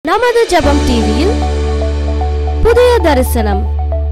நமது ஜெபம் டிவியில் புதிய தரிசனம்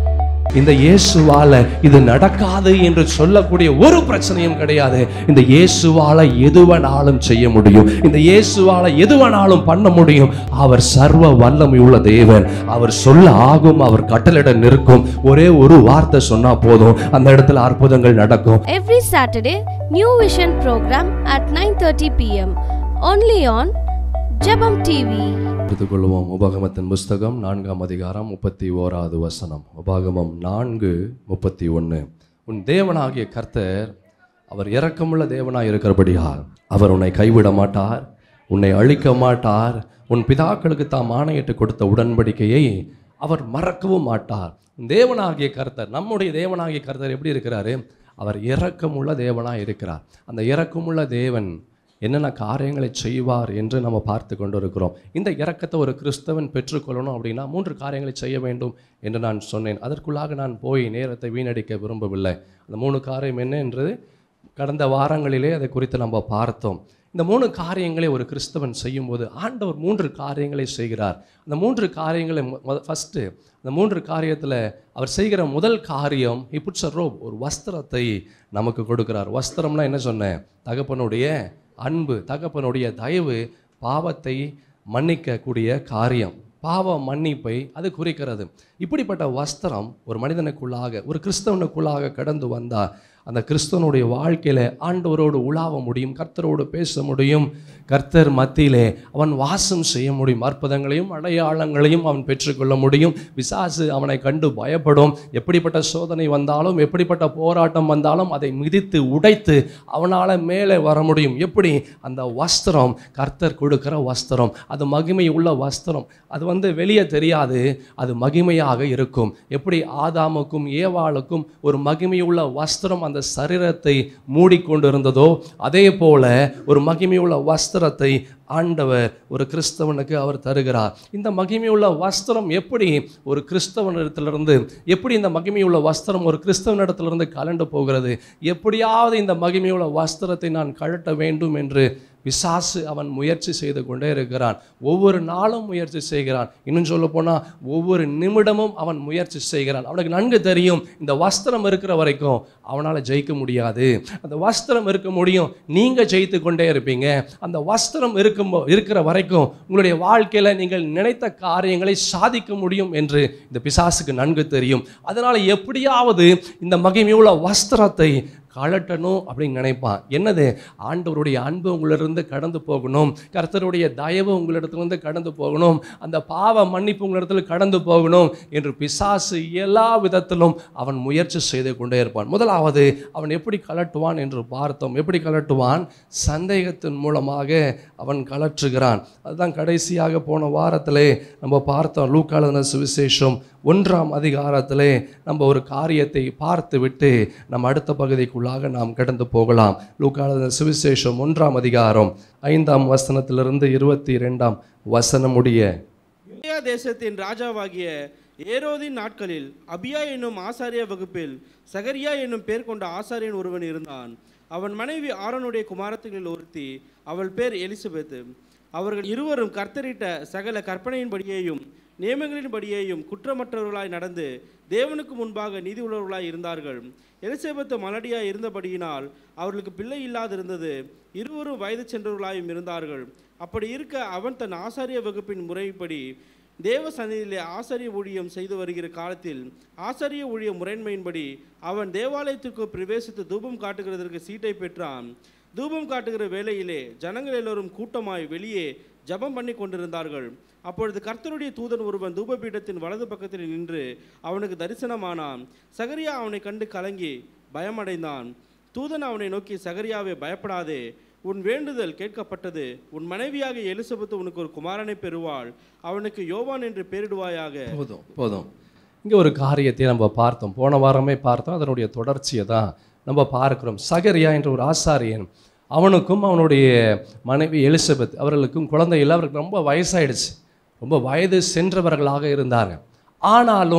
இந்த இயேசுவால இது நடக்காது என்று சொல்லக்கூடிய ஒரு பிரச்சனையும் கிடையாது இந்த இயேசுவால எதுவனாலும் செய்ய முடியும் இந்த இயேசுவால எதுவனாலும் பண்ண முடியும் அவர் சர்வ வல்லமை உள்ள தேவன் அவர் சொல்ல ஆகும் அவர் கட்டளிட நிற்கும் ஒரே ஒரு வார்த்தை சொன்னா போதும் அந்த இடத்துல அற்புதங்கள் நடக்கும் every Saturday New Vision program at 9:30 p.m. only on ஜெபம் டிவி எடுத்துக்கொள்வோம் உபாகமத்தின் புஸ்தகம் நான்காம் அதிகாரம் முப்பத்தி ஓராவது வசனம் உபாகமம் நான்கு முப்பத்தி ஒன்று உன் தேவனாகிய கர்த்தர் அவர் இரக்கமுள்ள தேவனாய் இருக்கிறபடியால் அவர் உன்னை கைவிட மாட்டார் உன்னை அழிக்க மாட்டார் உன் பிதாக்களுக்கு தாம் ஆணையிட்டு கொடுத்த உடன்படிக்கையை அவர் மறக்கவும் மாட்டார் தேவனாகிய கர்த்தர் நம்முடைய தேவனாகிய கர்த்தர் எப்படி இருக்கிறாரு அவர் இரக்கமுள்ள தேவனாய் இருக்கிறார் அந்த இரக்கமுள்ள தேவன் என்னென்ன காரியங்களை செய்வார் என்று நம்ம பார்த்து கொண்டு இருக்கிறோம் இந்த இரக்கத்தை ஒரு கிறிஸ்தவன் பெற்றுக்கொள்ளணும் அப்படின்னா மூன்று காரியங்களை செய்ய வேண்டும் என்று நான் சொன்னேன் அதற்குள்ளாக நான் போய் நேரத்தை வீணடிக்க விரும்பவில்லை அந்த மூணு காரியம் என்ன என்று கடந்த வாரங்களிலே அதை குறித்து நம்ம பார்த்தோம் இந்த மூணு காரியங்களை ஒரு கிறிஸ்தவன் செய்யும்போது ஆண்டவர் மூன்று காரியங்களை செய்கிறார் அந்த மூன்று காரியங்களை ஃபஸ்ட்டு அந்த மூன்று காரியத்தில் அவர் செய்கிற முதல் காரியம் he puts a robe ஒரு வஸ்திரத்தை நமக்கு கொடுக்கிறார் வஸ்திரம்னா என்ன சொன்னேன் தகப்பனுடைய அன்பு தகப்பனுடைய தயவு பாவத்தை மன்னிக்கக்கூடிய காரியம் பாவ மன்னிப்பை அது குறிக்கிறது இப்படிப்பட்ட வஸ்திரம் ஒரு மனிதனுக்குள்ளாக ஒரு கிறிஸ்தவனுக்குள்ளாக கடந்து வந்தா அந்த கிறிஸ்தவனுடைய வாழ்க்கையில ஆண்டவரோடு உலாவ முடியும் கர்த்தரோடு பேச முடியும் கர்த்தர் மத்தியிலே அவன் வாசம் செய்ய முடியும் அற்புதங்களையும் அடையாளங்களையும் அவன் பெற்றுக்கொள்ள முடியும் விசாசு அவனை கண்டு பயப்படும் எப்படிப்பட்ட சோதனை வந்தாலும் எப்படிப்பட்ட போராட்டம் வந்தாலும் அதை மிதித்து உடைத்து அவனால் மேலே வர முடியும் எப்படி அந்த வஸ்திரம் கர்த்தர் கொடுக்கிற வஸ்திரம் அது மகிமை உள்ள வஸ்திரம் அது வந்து வெளியே தெரியாது அது மகிமையாக இருக்கும் எப்படி ஆதாமுக்கும் ஏவாளுக்கும் ஒரு மகிமையுள்ள வஸ்திரம் அந்த சரீரத்தை மூடிக்கொண்டிருந்ததோ அதே போல ஒரு மகிமையுள்ள வஸ்திரத்தை ஆண்டவர் ஒரு கிறிஸ்தவனுக்கு அவர் தருகிறார் இந்த மகிமையுள்ள வஸ்திரம் எப்படி ஒரு கிறிஸ்தவனிடத்திலிருந்து எப்படி இந்த மகிமையுள்ள வஸ்திரம் ஒரு கிறிஸ்தவனிடத்திலிருந்து கலண்டு போகிறது எப்படியாவது இந்த மகிமையுள்ள வஸ்திரத்தை நான் கழட்ட வேண்டும் என்று பிசாசு அவன் முயற்சி செய்து கொண்டே இருக்கிறான் ஒவ்வொரு நாளும் முயற்சி செய்கிறான் இன்னும் சொல்ல போனால் ஒவ்வொரு நிமிடமும் அவன் முயற்சி செய்கிறான் அவனுக்கு நன்கு தெரியும் இந்த வஸ்திரம் இருக்கிற வரைக்கும் அவனால் ஜெயிக்க முடியாது அந்த வஸ்திரம் இருக்க முடியும் நீங்கள் ஜெயித்து கொண்டே இருப்பீங்க அந்த வஸ்திரம் இருக்கும் இருக்கிற வரைக்கும் உங்களுடைய வாழ்க்கையில் நீங்கள் நினைத்த காரியங்களை சாதிக்க முடியும் என்று இந்த பிசாசுக்கு நன்கு தெரியும் அதனால் எப்படியாவது இந்த மகிமையுள்ள வஸ்திரத்தை கழட்டணும் அப்படின்னு நினைப்பான் என்னது ஆண்டவருடைய அன்பு உங்களிலிருந்து கடந்து போகணும் கர்த்தருடைய தயவு உங்களிடத்திலிருந்து கடந்து போகணும் அந்த பாவ மன்னிப்பு உங்களிடத்துல கடந்து போகணும் என்று பிசாசு எல்லா விதத்திலும் அவன் முயற்சி செய்து கொண்டே இருப்பான் முதலாவது அவன் எப்படி கலட்டுவான் என்று பார்த்தோம் எப்படி கலட்டுவான் சந்தேகத்தின் மூலமாக அவன் கலற்றுகிறான் அதுதான் கடைசியாக போன வாரத்திலே நம்ம பார்த்தோம் லூக்காளன சுவிசேஷம் ஒன்றாம் அதிகாரத்திலே நம்ம ஒரு காரியத்தை பார்த்து விட்டு நம்ம அடுத்த பகுதிக்குள்ளாக நாம் கடந்து போகலாம் லூக்காளன சுவிசேஷம் ஒன்றாம் அதிகாரம் ஐந்தாம் வசனத்திலிருந்து இருபத்தி இரண்டாம் வசனமுடைய யூதேயா தேசத்தின் ராஜாவாகிய ஏரோதின் நாட்களில் அபியா என்னும் ஆசாரிய வகுப்பில் சகரியா என்னும் பேர் கொண்ட ஆசாரியன் ஒருவன் இருந்தான் அவன் மனைவி ஆரோனுடைய குமாரத்துகளில் ஒருத்தி அவள் பேர் எலிசபெத்து அவர்கள் இருவரும் கர்த்தரிட்ட சகல கற்பனையின்படியேயும் நியமங்களின்படியேயும் குற்றமற்றவர்களாய் நடந்து தேவனுக்கு முன்பாக நீதி உள்ளவர்களாய் இருந்தார்கள் எலிசபெத்து மலடியாய் இருந்தபடியினால் அவர்களுக்கு பிள்ளை இல்லாதிருந்தது இருவரும் வயது சென்றவர்களாயும் இருந்தார்கள் அப்படி இருக்க அவன் தன் ஆசாரிய வகுப்பின் முறைப்படி தேவ சந்நிதியிலே ஆசாரிய ஊழியம் செய்து வருகிற காலத்தில் ஆசாரிய ஊழிய முறைமையின்படி அவன் தேவாலயத்திற்கு பிரவேசித்து தூபம் காட்டுகிறதற்கு சீட்டை பெற்றான் தூபம் காட்டுகிற வேளையிலே ஜனங்கள் எல்லோரும் கூட்டமாய் வெளியே ஜெபம் பண்ணி கொண்டிருந்தார்கள் அப்பொழுது கர்த்தருடைய தூதன் ஒருவன் தூபபீடத்தின் வலது பக்கத்தில் நின்று அவனுக்கு தரிசனமானான் சகரியா அவனை கண்டு கலங்கி பயமடைந்தான் தூதன் அவனை நோக்கி சகரியாவே பயப்படாதே உன் வேண்டுதல் கேட்கப்பட்டது உன் மனைவியாக எலிசபெத்து உனக்கு ஒரு குமாரனை பெறுவாள் அவனுக்கு யோவான் என்று பெயரிடுவாயாக போதும் போதும் இங்கே ஒரு காரியத்தை நம்ம பார்த்தோம் போன வாரமே பார்த்தோம் அதனுடைய தொடர்ச்சியை தான் நம்ம பார்க்கிறோம் சகரியா என்ற ஒரு ஆசாரியன் அவனுக்கும் அவனுடைய மனைவி எலிசபெத் அவர்களுக்கும் குழந்தை இல்லை அவருக்கு ரொம்ப வயசாயிடுச்சு ரொம்ப வயது சென்றவர்களாக இருந்தாங்க ஆனாலும்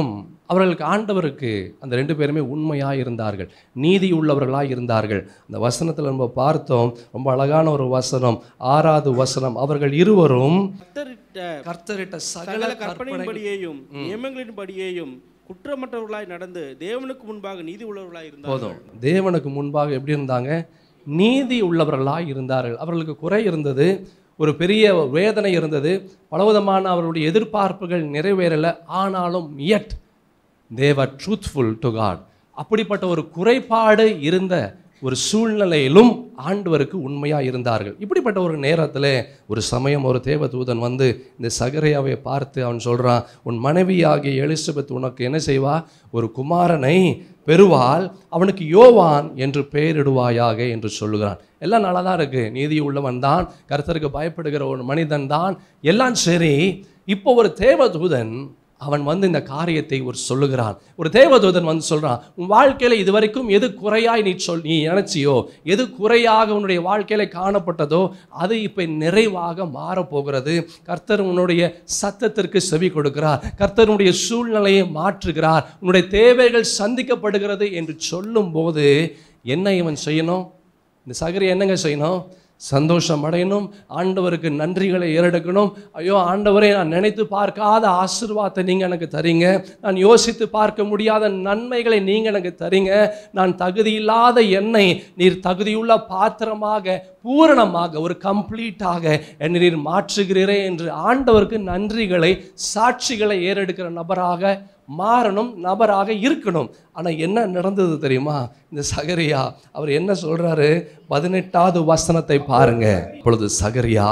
அவர்களுக்கு ஆண்டவருக்கு அந்த ரெண்டு பேருமே உண்மையாக இருந்தார்கள் நீதி உள்ளவர்களாக இருந்தார்கள் அந்த வசனத்தில் நம்ம பார்த்தோம் ரொம்ப அழகான ஒரு வசனம் ஆறாவது வசனம் அவர்கள் இருவரும் கர்த்தரிட்ட கர்த்தரிட்ட சகல சகல கற்பனை கற்பனையின்படியேயும் நியமங்களின்படியேயும் குற்றமற்றவர்களாய் நடந்து தேவனுக்கு முன்பாக நீதி உள்ளவர்களாய் இருந்தார்கள் போதும் தேவனுக்கு முன்பாக எப்படி இருந்தாங்க நீதி உள்ளவர்களாக இருந்தார்கள் அவர்களுக்கு குறை இருந்தது ஒரு பெரிய வேதனை இருந்தது பலவிதமான அவருடைய எதிர்பார்ப்புகள் நிறைவேறலை ஆனாலும் yet தேவர் ட்ரூத்ஃபுல் டு காட் அப்படிப்பட்ட ஒரு குறைபாடு இருந்த ஒரு சூழ்நிலையிலும் ஆண்டவருக்கு உண்மையாக இருந்தார்கள் இப்படிப்பட்ட ஒரு நேரத்தில் ஒரு சமயம் ஒரு தேவதூதன் வந்து இந்த சகரையாவை பார்த்து அவன் சொல்கிறான் உன் மனைவியாகிய எலிசபெத் உனக்கு என்ன செய்வா ஒரு குமாரனை பெறுவாள் அவனுக்கு யோவான் என்று பெயரிடுவாயாக என்று சொல்லுகிறான் எல்லாம் நல்லா தான் இருக்கு நீதி உள்ளவன் தான் கர்த்தருக்கு பயப்படுகிற ஒரு மனிதன் தான் எல்லாம் சரி இப்போ ஒரு தேவதூதன் அவன் வந்து இந்த காரியத்தை ஒரு சொல்லுகிறான் ஒரு தேவதூதன் வந்து சொல்றான் உன் வாழ்க்கையில இதுவரைக்கும் எது குறையாய் நீ சொல் நீ நினைச்சியோ எது குறையாக உன்னுடைய வாழ்க்கையில காணப்பட்டதோ அது இப்போ நிறைவாக மாறப்போகிறது கர்த்தர் உன்னுடைய சத்தத்திற்கு செவி கொடுக்கிறார் கர்த்தருடைய சூழ்நிலையை மாற்றுகிறார் உன்னுடைய தேவைகள் சந்திக்கப்படுகிறது என்று சொல்லும்போது என்ன இவன் செய்யணும் இந்த சகரி என்னங்க செய்யணும் சந்தோஷம் அடையணும் ஆண்டவருக்கு நன்றிகளை ஏறெடுக்கணும் ஐயோ ஆண்டவரே நான் நினைத்து பார்க்காத ஆசீர்வாதத்தை நீங்கள் எனக்கு தரீங்க நான் யோசித்து பார்க்க முடியாத நன்மைகளை நீங்கள் எனக்கு தரீங்க நான் தகுதியில்லாத என்னை நீர் தகுதியுள்ள பாத்திரமாக பூரணமாக ஒரு கம்ப்ளீட்டாக என்னை நீர் மாற்றுகிறீரே என்று ஆண்டவருக்கு நன்றிகளை சாட்சிகளை ஏறெடுக்கிற நபராக மாறணும் நபராக இருக்கணும் ஆனால் என்ன நடந்தது தெரியுமா இந்த சகரியா அவர் என்ன சொல்றாரு பதினெட்டாவது வசனத்தை பாருங்க இப்பொழுது சகரியா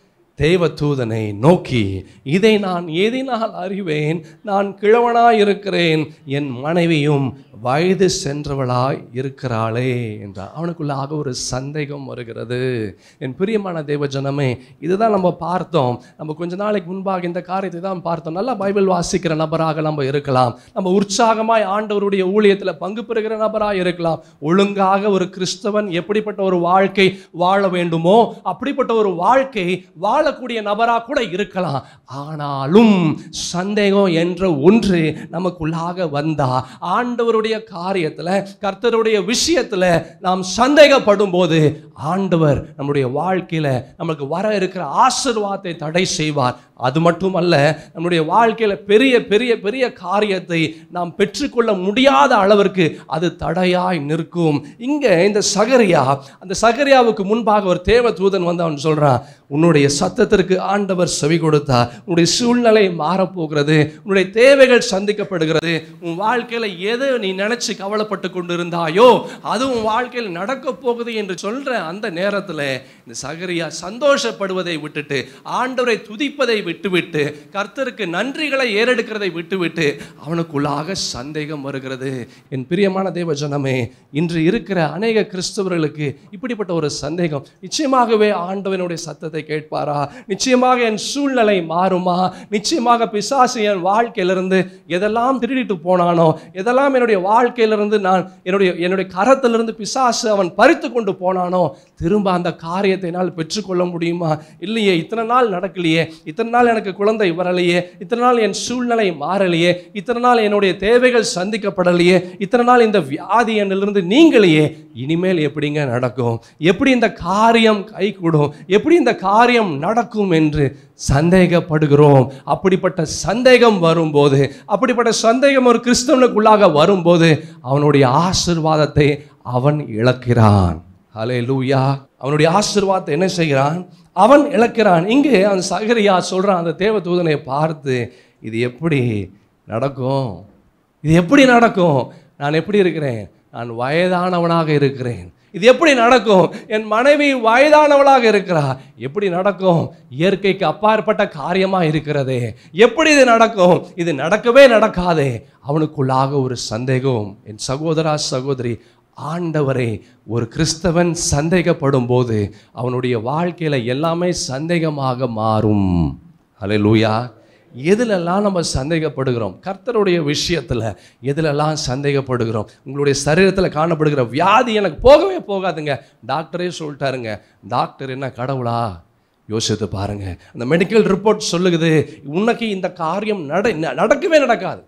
தேவதூதனை நோக்கி இதை நான் எதினால் அறிவேன் நான் கிழவனாய் இருக்கிறேன் என் மனைவியும் வயது சென்றவளாய் இருக்கிறாளே என்றார் அவனுக்குள்ளாக ஒரு சந்தேகம் வருகிறது என் பிரியமான தேவ ஜனமே இதுதான் நம்ம பார்த்தோம் நம்ம கொஞ்ச நாளைக்கு முன்பாக இந்த காரியத்தை தான் பார்த்தோம் நல்லா பைபிள் வாசிக்கிற நபராக நம்ம இருக்கலாம் நம்ம உற்சாகமாய் ஆண்டவருடைய ஊழியத்தில் பங்கு பெறுகிற நபராக இருக்கலாம் ஒழுங்காக ஒரு கிறிஸ்தவன் எப்படிப்பட்ட ஒரு வாழ்க்கை வாழ வேண்டுமோ அப்படிப்பட்ட ஒரு வாழ்க்கை வாழக்கூடிய நபராக கூட இருக்கலாம் ஆனாலும் சந்தேகம் என்ற ஒன்று நமக்குள்ளாக வந்தா ஆண்டவருடைய காரியத்தில் கர்த்தருடைய விஷயத்தில் நாம் சந்தேகப்படும் போது ஆண்டவர் நம்முடைய வாழ்க்கையில் நமக்கு வர இருக்கிற ஆசீர்வாதத்தை தடை செய்வார் அது மட்டுமல்ல நம்முடைய வாழ்க்கையில் பெரிய பெரிய பெரிய காரியத்தை நாம் பெற்றுக்கொள்ள முடியாத அளவிற்கு அது தடையாய் நிற்கும் இங்கே இந்த சகரியா அந்த சகரியாவுக்கு முன்பாக ஒரு தேவ தூதன் வந்து அவன் சொல்றான் உன்னுடைய சத்தத்திற்கு ஆண்டவர் செவி கொடுத்தார் உன்னுடைய சூழ்நிலை மாறப்போகிறது உன்னுடைய தேவைகள் சந்திக்கப்படுகிறது உன் வாழ்க்கையில் எது நீ நினைச்சு கவலைப்பட்டு கொண்டு இருந்தாயோ அது உன் வாழ்க்கையில் நடக்க போகுது என்று சொல்ற அந்த நேரத்தில் இந்த சகரியா சந்தோஷப்படுவதை விட்டுட்டு ஆண்டவரை துதிப்பதை விட்டுவிட்டு கர்த்தருக்கு நன்றிகளை ஏறெடுக்கிறதை விட்டுவிட்டு அவனுக்குள்ளாக சந்தேகம் வருகிறது என் பிரியமான தேவ ஜனமே இன்று இருக்கிற அநேக கிறிஸ்தவர்களுக்கு இப்படிப்பட்ட ஒரு சந்தேகம் நிச்சயமாகவே ஆண்டவனுடைய சத்தத்தை கேட்பாரா நிச்சயமாக என் சூழ்நிலை மாறுமா நிச்சயமாக பிசாசு என் வாழ்க்கையிலிருந்து எதெல்லாம் திருடிட்டு போனானோ எதெல்லாம் என்னுடைய வாழ்க்கையிலிருந்து நான் என்னுடைய என்னுடைய கரத்திலிருந்து பிசாசு அவன் பறித்து கொண்டு போனானோ திரும்ப அந்த காரியத்தை என்னால் பெற்றுக்கொள்ள முடியுமா இல்லையே இத்தனை நாள் நடக்கலையே இத்தனை நாள் எனக்கு குழந்தை வரலையே இத்தனை நாள் என் சூழ்நிலை மாறலையே இத்தனை நாள் என்னுடைய தேவைகள் சந்திக்கப்படலையே இத்தனை நாள் இந்த வியாதி என்னிலிருந்து நீங்களையே இனிமேல் எப்படிங்க நடக்கும் எப்படி இந்த காரியம் கைகூடும் எப்படி இந்த காரியம் நடக்கும் என்று சந்தேகப்படுகிறோம் அப்படிப்பட்ட சந்தேகம் வரும்போது அப்படிப்பட்ட சந்தேகம் ஒரு கிறிஸ்தவனுக்குள்ளாக வரும்போது அவனுடைய ஆசிர்வாதத்தை அவன் இழக்கிறான் ஹலே லூயா அவனுடைய ஆசீர்வாதத்தை என்ன செய்கிறான் அவன் இழக்கிறான் இங்கே அந்த சகரியா சொல்றான் அந்த தேவதூதனை பார்த்து இது எப்படி நடக்கும் இது எப்படி நடக்கும் நான் எப்படி இருக்கிறேன் நான் வயதானவனாக இருக்கிறேன் இது எப்படி நடக்கும் என் மனைவி வயதானவளாக இருக்கிறா எப்படி நடக்கும் இயற்கைக்கு அப்பாற்பட்ட காரியமா இருக்கிறதே எப்படி இது நடக்கும் இது நடக்கவே நடக்காதே அவனுக்குள்ளாக ஒரு சந்தேகம் என் சகோதரா சகோதரி ஆண்டவரை ஒரு கிறிஸ்தவன் சந்தேகப்படும் போது அவனுடைய வாழ்க்கையில எல்லாமே சந்தேகமாக மாறும் ஹalleluya எதிலெல்லாம் நம்ம சந்தேகப்படுகிறோம் கர்த்தருடைய விஷயத்தில் எதிலெல்லாம் சந்தேகப்படுகிறோம் உங்களுடைய சரீரத்தில் காணப்படுகிற வியாதி எனக்கு போகவே போகாதுங்க டாக்டரே சொல்லிட்டாருங்க டாக்டர் என்ன கடவுளா யோசித்து பாருங்க அந்த மெடிக்கல் ரிப்போர்ட் சொல்லுகுது உனக்கு இந்த காரியம் நட ந- நடக்கவே நடக்காது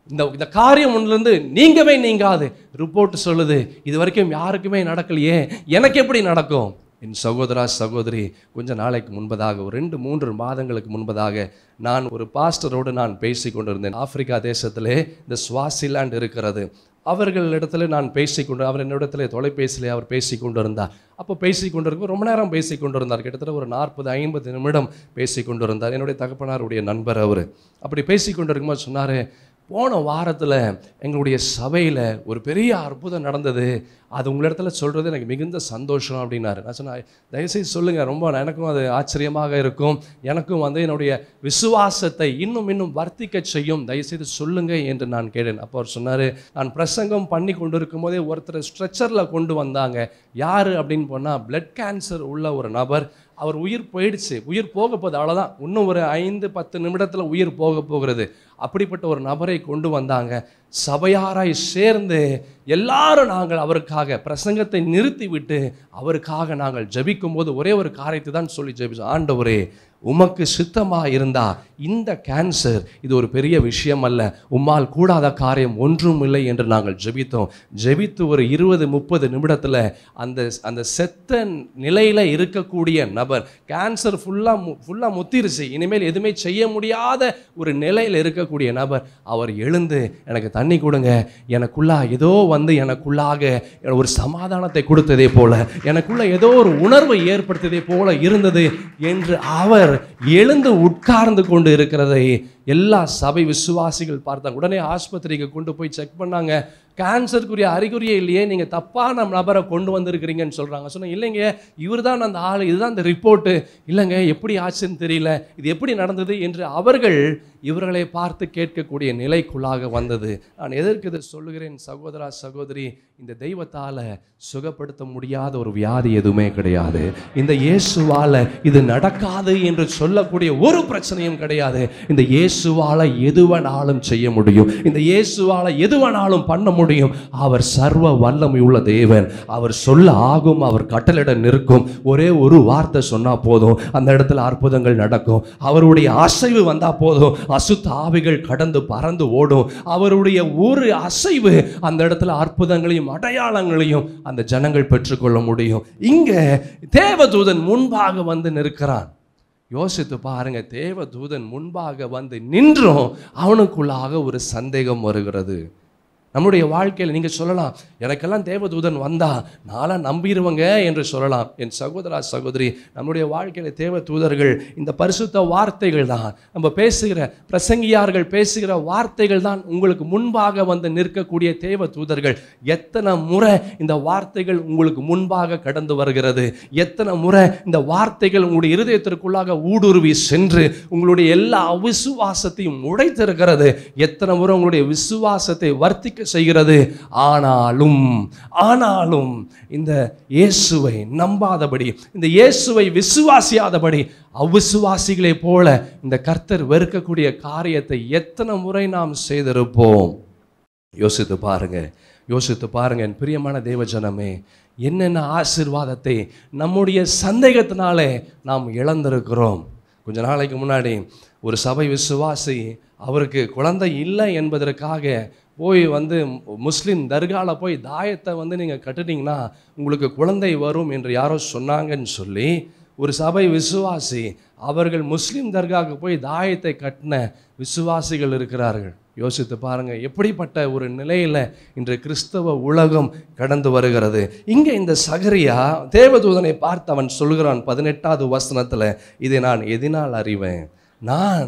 இந்த இந்த காரியம் ஒன்றுலேருந்து நீங்கவே நீங்காது ரிப்போர்ட் சொல்லுது இது வரைக்கும் யாருக்குமே நடக்கலையே எனக்கு எப்படி நடக்கும் என் சகோதரா சகோதரி கொஞ்ச நாளைக்கு முன்பதாக ஒரு ரெண்டு மூன்று மாதங்களுக்கு முன்பதாக நான் ஒரு பாஸ்டரோடு நான் பேசி கொண்டிருந்தேன் ஆப்பிரிக்கா தேசத்திலே இந்த ஸ்வாசிலாண்ட் இருக்கிறது அவர்களிடத்துல நான் பேசிக்கொண்டு அவர் என்னிடத்துல தொலைபேசியிலே அவர் பேசி கொண்டிருந்தார் அப்போ பேசி கொண்டிருக்கும் ரொம்ப நேரம் பேசி கொண்டிருந்தார் கிட்டத்தட்ட ஒரு நாற்பது ஐம்பது நிமிடம் பேசி கொண்டிருந்தார் என்னுடைய தகப்பனாருடைய நண்பர் அவர் அப்படி பேசி கொண்டிருக்கும்போது சொன்னார் போன வாரத்தில் எங்களுடைய சபையில் ஒரு பெரிய அற்புதம் நடந்தது அது உங்களிடத்துல சொல்கிறது எனக்கு மிகுந்த சந்தோஷம் அப்படின்னாரு நான் சொன்னேன் தயவுசெய்து சொல்லுங்கள் ரொம்ப எனக்கும் அது ஆச்சரியமாக இருக்கும் எனக்கும் வந்து என்னுடைய விசுவாசத்தை இன்னும் இன்னும் வர்த்திக்க செய்யும் தயவுசெய்து சொல்லுங்க என்று நான் கேட்டேன் அப்போ அவர் சொன்னார் நான் பிரசங்கம் பண்ணி கொண்டு இருக்கும்போதே ஒருத்தர் ஸ்ட்ரெச்சரில் கொண்டு வந்தாங்க யார் அப்படின்னு போனால் பிளட் கேன்சர் உள்ள ஒரு நபர் அவர் உயிர் போயிடுச்சு உயிர் போக போகுது அவ்வளோதான் இன்னும் ஒரு ஐந்து பத்து நிமிடத்தில் உயிர் போக போகிறது அப்படிப்பட்ட ஒரு நபரை கொண்டு வந்தாங்க சபையாராய் சேர்ந்து எல்லாரும் நாங்கள் அவருக்காக பிரசங்கத்தை நிறுத்திவிட்டு அவருக்காக நாங்கள் ஜெபிக்கும் போது ஒரே ஒரு காரியத்தை தான் சொல்லி ஜெபிச்சோம் ஆண்டவரே உமக்கு சித்தமா இருந்தா இந்த கேன்சர் இது ஒரு பெரிய விஷயம் அல்ல உம்மால் கூடாத காரியம் ஒன்றும் இல்லை என்று நாங்கள் ஜெபித்தோம் ஜெபித்து ஒரு இருபது முப்பது நிமிடத்தில் அந்த அந்த செத்த நிலையில் இருக்கக்கூடிய நபர் கேன்சர் ஃபுல்லாக ஃபுல்லாக முத்திருச்சு இனிமேல் எதுவுமே செய்ய முடியாத ஒரு நிலையில் இருக்கக்கூடிய நபர் அவர் எழுந்து எனக்கு தண்ணி கொடுங்க எனக்குள்ளா ஏதோ வந்து எனக்குள்ளாக ஒரு சமாதானத்தை கொடுத்ததே போல எனக்குள்ள ஏதோ ஒரு உணர்வை ஏற்படுத்தியதே போல இருந்தது என்று அவர் எழுந்து உட்கார்ந்து கொண்டு இருக்கிறதை எல்லா சபை விசுவாசிகள் பார்த்தாங்க உடனே ஆஸ்பத்திரிக்கு கொண்டு போய் செக் பண்ணாங்க கேன்சருக்குரிய அறிகுறியே இல்லையே நீங்கள் தப்பான நபரை கொண்டு வந்திருக்கிறீங்கன்னு சொல்கிறாங்க சொன்னேன் இல்லைங்க இவர் தான் அந்த ஆள் இதுதான் அந்த ரிப்போர்ட்டு இல்லைங்க எப்படி ஆச்சுன்னு தெரியல இது எப்படி நடந்தது என்று அவர்கள் இவர்களை பார்த்து கேட்கக்கூடிய நிலைக்குள்ளாக வந்தது நான் எதற்கு இதை சொல்லுகிறேன் சகோதரா சகோதரி இந்த தெய்வத்தால் சுகப்படுத்த முடியாத ஒரு வியாதி எதுவுமே கிடையாது இந்த இயேசுவால் இது நடக்காது என்று சொல்லக்கூடிய ஒரு பிரச்சனையும் கிடையாது இந்த இயேசுவால் எதுவனாலும் செய்ய முடியும் இந்த இயேசுவால் எதுவனாலும் பண்ண முடியும் அவர் சர்வ வல்லமை உள்ள தேவன் அவர் சொல்ல ஆகும் அவர் கட்டளிட நிற்கும் ஒரே ஒரு வார்த்தை சொன்னா போதும் அந்த இடத்துல அற்புதங்கள் நடக்கும் அவருடைய அசைவு வந்தா போதும் அசுத்த ஆவிகள் கடந்து பறந்து ஓடும் அவருடைய ஒரு அசைவு அந்த இடத்துல அற்புதங்களையும் அடையாளங்களையும் அந்த ஜனங்கள் பெற்றுக்கொள்ள முடியும் இங்க தேவதூதன் முன்பாக வந்து நிற்கிறான் யோசித்து பாருங்க தேவதூதன் முன்பாக வந்து நின்றும் அவனுக்குள்ளாக ஒரு சந்தேகம் வருகிறது நம்முடைய வாழ்க்கையில் நீங்கள் சொல்லலாம் எனக்கெல்லாம் தேவதூதன் வந்தா நாளாக நம்பிடுவங்க என்று சொல்லலாம் என் சகோதரா சகோதரி நம்முடைய வாழ்க்கையில் தேவ தூதர்கள் இந்த பரிசுத்த வார்த்தைகள் தான் நம்ம பேசுகிற பிரசங்கியார்கள் பேசுகிற வார்த்தைகள் தான் உங்களுக்கு முன்பாக வந்து நிற்கக்கூடிய தேவ தூதர்கள் எத்தனை முறை இந்த வார்த்தைகள் உங்களுக்கு முன்பாக கடந்து வருகிறது எத்தனை முறை இந்த வார்த்தைகள் உங்களுடைய இருதயத்திற்குள்ளாக ஊடுருவி சென்று உங்களுடைய எல்லா அவிசுவாசத்தையும் உடைத்திருக்கிறது எத்தனை முறை உங்களுடைய விசுவாசத்தை வர்த்திக்க செய்கிறது ஆனாலும் ஆனாலும் இந்த இயேசுவை நம்பாதபடி இந்த இயேசுவை விசுவாசியாதபடி அவிசுவாசிகளை போல இந்த கர்த்தர் வெறுக்கக்கூடிய காரியத்தை எத்தனை முறை நாம் செய்திருப்போம் யோசித்து பாருங்க யோசித்து பாருங்க என் பிரியமான தேவஜனமே என்னென்ன ஆசீர்வாதத்தை நம்முடைய சந்தேகத்தினாலே நாம் இழந்திருக்கிறோம் கொஞ்ச நாளைக்கு முன்னாடி ஒரு சபை விசுவாசி அவருக்கு குழந்தை இல்லை என்பதற்காக போய் வந்து முஸ்லீம் தர்கால போய் தாயத்தை வந்து நீங்கள் கட்டுனீங்கன்னா உங்களுக்கு குழந்தை வரும் என்று யாரோ சொன்னாங்கன்னு சொல்லி ஒரு சபை விசுவாசி அவர்கள் முஸ்லீம் தர்காவுக்கு போய் தாயத்தை கட்டின விசுவாசிகள் இருக்கிறார்கள் யோசித்து பாருங்க எப்படிப்பட்ட ஒரு நிலையில இன்று கிறிஸ்தவ உலகம் கடந்து வருகிறது இங்க இந்த சகரியா தேவதூதனை பார்த்து அவன் சொல்கிறான் பதினெட்டாவது வசனத்துல இதை நான் எதினால் அறிவேன் நான்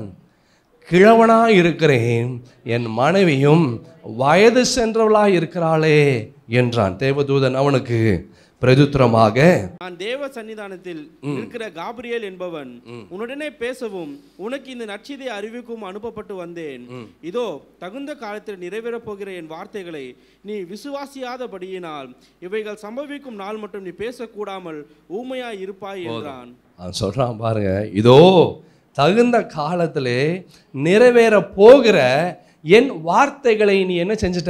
கிழவனா இருக்கிறேன் என் மனைவியும் வயது சென்றவளாய் இருக்கிறாளே என்றான் தேவதூதன் அவனுக்கு பிரதுத்திரமாக நான் தேவ சன்னிதானத்தில் இருக்கிற காபிரியேல் என்பவன் உன்னுடனே பேசவும் உனக்கு இந்த நற்செய்தியை அறிவிக்கவும் அனுப்பப்பட்டு வந்தேன் இதோ தகுந்த காலத்தில் நிறைவேறப் போகிற என் வார்த்தைகளை நீ விசுவாசியாதபடியினால் இவைகள் சம்பவிக்கும் நாள் மட்டும் நீ பேசக்கூடாமல் ஊமையாய் இருப்பாய் என்றான் அவன் சொல்றான் பாருங்க இதோ தகுந்த காலத்திலே நிறைவேற போகிற என் வார்த்தைகளை நீ என்ன செஞ்சிட்ட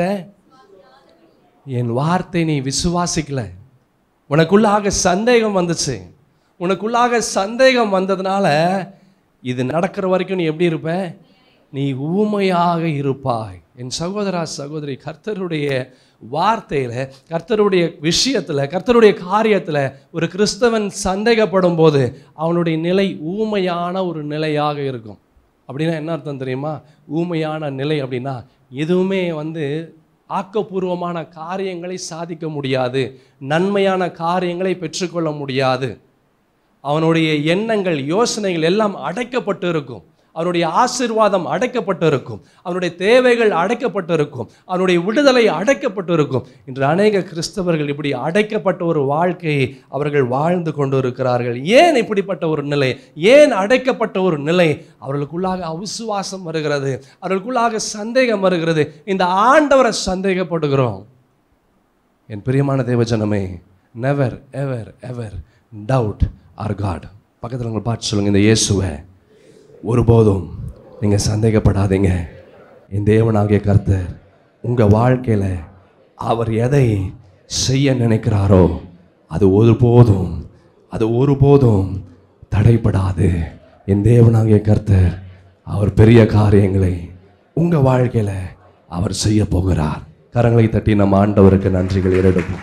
என் வார்த்தை நீ விசுவாசிக்கல உனக்குள்ளாக சந்தேகம் வந்துச்சு உனக்குள்ளாக சந்தேகம் வந்ததுனால இது நடக்கிற வரைக்கும் நீ எப்படி இருப்ப நீ ஊமையாக இருப்பாய் என் சகோதரா சகோதரி கர்த்தருடைய வார்த்தையில் கர்த்தருடைய விஷயத்தில் கர்த்தருடைய காரியத்தில் ஒரு கிறிஸ்தவன் சந்தேகப்படும் போது அவனுடைய நிலை ஊமையான ஒரு நிலையாக இருக்கும் அப்படின்னா என்ன அர்த்தம் தெரியுமா ஊமையான நிலை அப்படின்னா எதுவுமே வந்து ஆக்கப்பூர்வமான காரியங்களை சாதிக்க முடியாது நன்மையான காரியங்களை பெற்றுக்கொள்ள முடியாது அவனுடைய எண்ணங்கள் யோசனைகள் எல்லாம் அடைக்கப்பட்டு இருக்கும் அவனுடைய ஆசீர்வாதம் அடைக்கப்பட்டு இருக்கும் அவனுடைய தேவைகள் அடைக்கப்பட்டு இருக்கும் அவனுடைய விடுதலை அடைக்கப்பட்டு இருக்கும் இன்று அநேக கிறிஸ்தவர்கள் இப்படி அடைக்கப்பட்ட ஒரு வாழ்க்கையை அவர்கள் வாழ்ந்து கொண்டு இருக்கிறார்கள் ஏன் இப்படிப்பட்ட ஒரு நிலை ஏன் அடைக்கப்பட்ட ஒரு நிலை அவர்களுக்குள்ளாக அவிசுவாசம் வருகிறது அவர்களுக்குள்ளாக சந்தேகம் வருகிறது இந்த ஆண்டவரை சந்தேகப்படுகிறோம் என் பிரியமான தேவஜனமே never ever ever doubt our God பக்கத்தில் உங்களை பார்த்து சொல்லுங்க இந்த இயேசுவை ஒருபோதும் நீங்கள் சந்தேகப்படாதீங்க என் தேவனாகிய கர்த்தர் உங்கள் வாழ்க்கையில் அவர் எதை செய்ய நினைக்கிறாரோ அது ஒருபோதும் அது ஒருபோதும் தடைப்படாது என் தேவனாகிய கர்த்தர் அவர் பெரிய காரியங்களை உங்கள் வாழ்க்கையில் அவர் செய்ய போகிறார் கரங்களை தட்டி நம்ம ஆண்டவருக்கு நன்றிகள் ஏறெடுப்போம்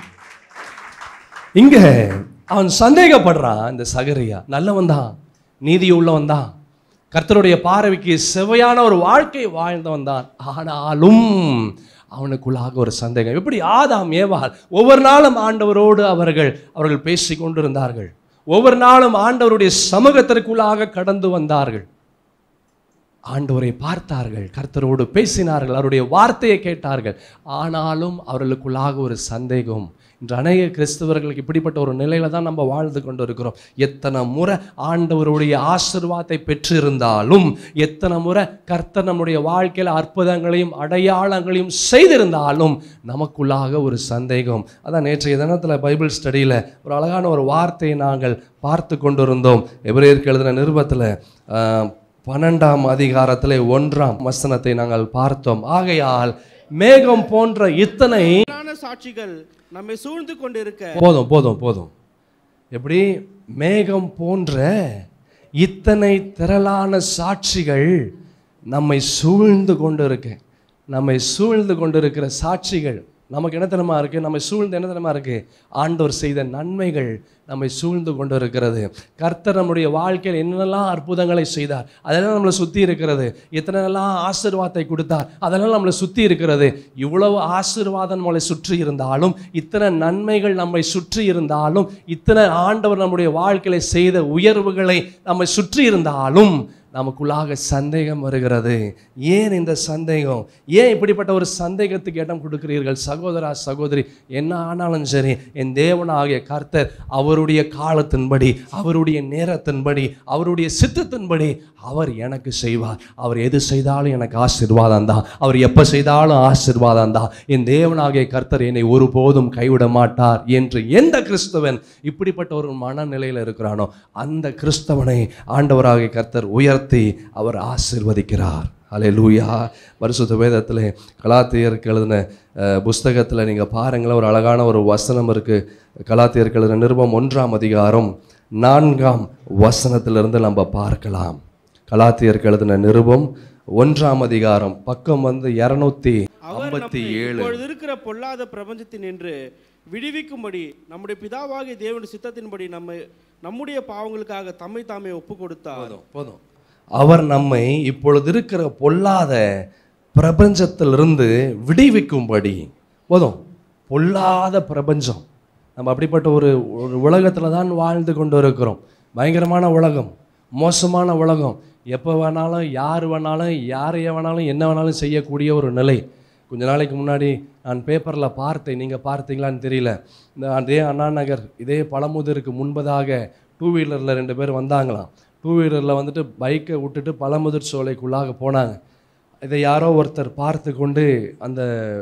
இங்க அவன் சந்தேகப்படுறான் இந்த சகரியா நல்லவன் தான் நீதி உள்ளவன் தான் கர்த்தருடைய பார்வைக்கு செவையான ஒரு வாழ்க்கை வாழ்ந்தவன் தான் ஆனாலும் அவனுக்குள்ளாக ஒரு சந்தேகம் எப்படி ஆதாம் ஏவாள் ஒவ்வொரு நாளும் ஆண்டவரோடு அவர்கள் அவர்கள் பேசி கொண்டிருந்தார்கள் ஒவ்வொரு நாளும் ஆண்டவருடைய சமூகத்திற்குள்ளாக கடந்து வந்தார்கள் ஆண்டவரை பார்த்தார்கள் கர்த்தரோடு பேசினார்கள் அவருடைய வார்த்தையை கேட்டார்கள் ஆனாலும் அவர்களுக்குள்ளாக ஒரு சந்தேகம் இன்று அநேக கிறிஸ்தவர்களுக்கு இப்படிப்பட்ட ஒரு நிலையில தான் நம்ம வாழ்ந்து கொண்டு இருக்கிறோம் எத்தனை முறை ஆண்டவருடைய ஆசீர்வாதத்தை பெற்றிருந்தாலும் எத்தனை முறை கர்த்தர் நம்முடைய வாழ்க்கையில் அற்புதங்களையும் அடையாளங்களையும் செய்திருந்தாலும் நமக்குள்ளாக ஒரு சந்தேகம் அதான் நேற்றைய தினத்தில் பைபிள் ஸ்டடியில் ஒரு அழகான ஒரு வார்த்தையை நாங்கள் பார்த்து கொண்டிருந்தோம் எபிரேயருக்கு எழுதின நிருபத்தில் பன்னெண்டாம் அதிகாரத்திலே ஒன்றாம் வசனத்தை நாங்கள் பார்த்தோம் ஆகையால் மேகம் போன்ற இத்தனை திரளான சாட்சிகள் நம்மை சூழ்ந்து கொண்டிருக்க போதும் போதும் போதும் எப்படி மேகம் போன்ற இத்தனை திரளான சாட்சிகள் நம்மை சூழ்ந்து கொண்டு இருக்கு நம்மை சூழ்ந்து கொண்டு இருக்கிற சாட்சிகள் நமக்கு என்ன தெரியுமா இருக்கு நம்மை சூழ்ந்து என்ன தெரியுமா இருக்கு ஆண்டவர் செய்த நன்மைகள் நம்மை சூழ்ந்து கொண்டு இருக்கிறது கர்த்தர் நம்முடைய வாழ்க்கையில் என்னென்னலாம் அற்புதங்களை செய்தார் அதெல்லாம் நம்மளை சுற்றி இருக்கிறது எத்தனைலாம் ஆசீர்வாதத்தை கொடுத்தார் அதெல்லாம் நம்மளை சுற்றி இருக்கிறது இவ்வளவு ஆசீர்வாதம் நம்மளை சுற்றி இருந்தாலும் இத்தனை நன்மைகள் நம்மை சுற்றி இருந்தாலும் இத்தனை ஆண்டவர் நம்முடைய வாழ்க்கையில செய்த உயர்வுகளை நம்மை சுற்றி இருந்தாலும் நமக்குள்ளாக சந்தேகம் வருகிறது ஏன் இந்த சந்தேகம் ஏன் இப்படிப்பட்ட ஒரு சந்தேகத்துக்கு இடம் கொடுக்கிறீர்கள் சகோதரா சகோதரி என்ன ஆனாலும் சரி என் தேவனாகிய கர்த்தர் அவருடைய காலத்தின்படி அவருடைய நேரத்தின்படி அவருடைய சித்தத்தின்படி அவர் எனக்கு செய்வார் அவர் எது செய்தாலும் எனக்கு ஆசீர்வாதம் தான் அவர் எப்போ செய்தாலும் ஆசீர்வாதம் தான் என் தேவனாகிய கர்த்தர் என்னை ஒருபோதும் கைவிட மாட்டார் என்று எந்த கிறிஸ்தவன் இப்படிப்பட்ட ஒரு மனநிலையில் இருக்கிறானோ அந்த கிறிஸ்தவனை ஆண்டவராகிய கர்த்தர் உயர்த்தி அவர் ஆசீர்வதிக்கிறார் அல்லேலூயா பரிசுத்த வேதத்தில் கலாத்தியருக்கு எழுதின புஸ்தகத்தில் நீங்கள் பாருங்களேன் ஒரு அழகான ஒரு வசனம் இருக்குது கலாத்தியருக்கு எழுதின நிருபம் ஒன்றாம் அதிகாரம் நான்காம் வசனத்திலிருந்து நம்ம பார்க்கலாம் கலாத்தியருக்கு எழுதின நிருபம் ஒன்றாம் அதிகாரம் பக்கம் வந்து இரநூத்தி அவர் ஐம்பத்தி நம்மை ஏழு இப்பொழுது இருக்கிற பொல்லாத பிரபஞ்சத்தின் என்று விடுவிக்கும்படி நம்முடைய பிதாவாகிய தேவனுடைய சித்தத்தின்படி நம்மை நம்முடைய பாவங்களுக்காக தம்மை தாமே ஒப்பு கொடுத்தார் போதும் போதும் அவர் நம்மை இப்பொழுது இருக்கிற பொல்லாத பிரபஞ்சத்திலிருந்து விடுவிக்கும்படி போதும் பொல்லாத பிரபஞ்சம் நம்ம அப்படிப்பட்ட ஒரு ஒரு உலகத்தில் தான் வாழ்ந்து கொண்டு இருக்கிறோம் பயங்கரமான உலகம் மோசமான உலகம் எப்போ வேணாலும் யார் வேணாலும் யாரை வேணாலும் என்ன வேணாலும் செய்யக்கூடிய ஒரு நிலை கொஞ்ச நாளைக்கு முன்னாடி நான் பேப்பரில் பார்த்தேன் நீங்கள் பார்த்தீங்களான்னு தெரியல இந்த அதே அண்ணா நகர் இதே பழமுதிருக்கு முன்பதாக டூ வீலரில் ரெண்டு பேர் வந்தாங்களாம் டூ வீலரில் வந்துட்டு பைக்கை விட்டுட்டு பழமுதிர் சோலைக்குள்ளாக போனாங்க இதை யாரோ ஒருத்தர் பார்த்து கொண்டு அந்த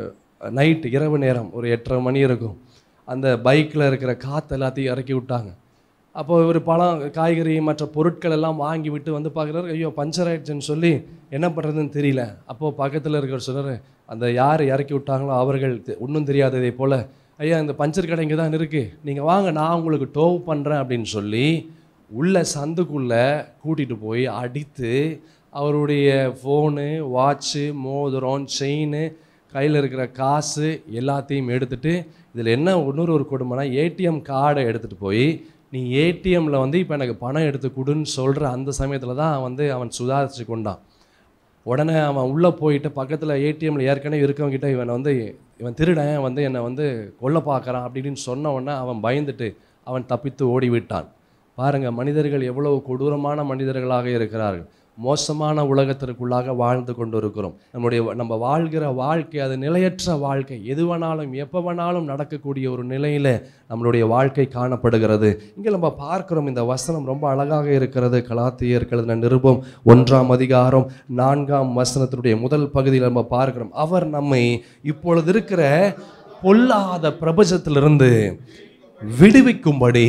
நைட் இரவு நேரம் ஒரு எட்டரை மணி இருக்கும் அந்த பைக்கில் இருக்கிற காற்று எல்லாத்தையும் இறக்கி விட்டாங்க அப்போ இவர் பழம் காய்கறி மற்ற பொருட்கள் எல்லாம் வாங்கி விட்டு வந்து பார்க்குறாரு ஐயோ பஞ்சர் ஆயிடுச்சுன்னு சொல்லி என்ன பண்ணுறதுன்னு தெரியல அப்போது பக்கத்தில் இருக்கிற சொன்னார் அந்த யார் இறக்கி விட்டாங்களோ அவர்கள் தெ- ஒண்ணும் தெரியாததை போல் ஐயா இந்த பஞ்சர் கடை இங்கே தான் இருக்குது நீங்கள் வாங்க நான் உங்களுக்கு டோவ் பண்ணுறேன் அப்படின்னு சொல்லி உள்ள சந்துக்குள்ளே கூட்டிகிட்டு போய் அடித்து அவருடைய ஃபோனு வாட்சு மோதிரம் செயின் கையில் இருக்கிற காசு எல்லாத்தையும் எடுத்துட்டு இதில் என்ன இன்னொரு ஒரு கொடுமைனா ஏடிஎம் கார்டை எடுத்துகிட்டு போய் நீ ஏடிஎம்மில் வந்து இப்போ எனக்கு பணம் எடுத்து கொடுன்னு சொல்கிற அந்த சமயத்தில் தான் வந்து அவன் சுதாரித்து கொண்டான் உடனே அவன் உள்ளே போயிட்டு பக்கத்தில் ஏடிஎம்ல ஏற்கனவே இருக்கவங்கிட்ட இவனை வந்து இவன் திருடன் வந்து என்னை வந்து கொல்ல பார்க்குறான் அப்படின்னு சொன்ன உடனே அவன் பயந்துட்டு அவன் தப்பித்து ஓடி விட்டான் பாருங்க மனிதர்கள் எவ்வளவு கொடூரமான மனிதர்களாக இருக்கிறார்கள் மோசமான உலகத்திற்குள்ளாக வாழ்ந்து கொண்டு இருக்கிறோம் நம்முடைய நம்ம வாழ்கிற வாழ்க்கை அது நிலையற்ற வாழ்க்கை எது வேணாலும் எப்போ வேணாலும் நடக்கக்கூடிய ஒரு நிலையில் நம்மளுடைய வாழ்க்கை காணப்படுகிறது இங்கே நம்ம பார்க்கிறோம் இந்த வசனம் ரொம்ப அழகாக இருக்கிறது கலாத்தியர்கள் நிருபம் ஒன்றாம் அதிகாரம் நான்காம் வசனத்தினுடைய முதல் பகுதியில் நம்ம பார்க்கிறோம் அவர் நம்மை இப்பொழுது இருக்கிற பொல்லாத பிரபஞ்சத்திலிருந்து விடுவிக்கும்படி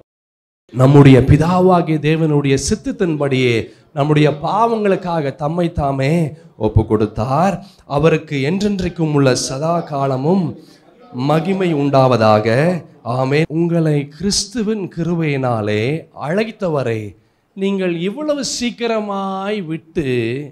நம்முடைய பிதாவாகிய தேவனுடைய சித்தத்தின்படியே நம்முடைய பாவங்களுக்காக தம்மை தாமே ஒப்பு கொடுத்தார் அவருக்கு என்றென்றைக்கும் உள்ள சதா காலமும் மகிமை உண்டாவதாக ஆமே உங்களை கிறிஸ்துவின் கிருபையினாலே அழைத்தவரை நீங்கள் இவ்வளவு சீக்கிரமாய் விட்டு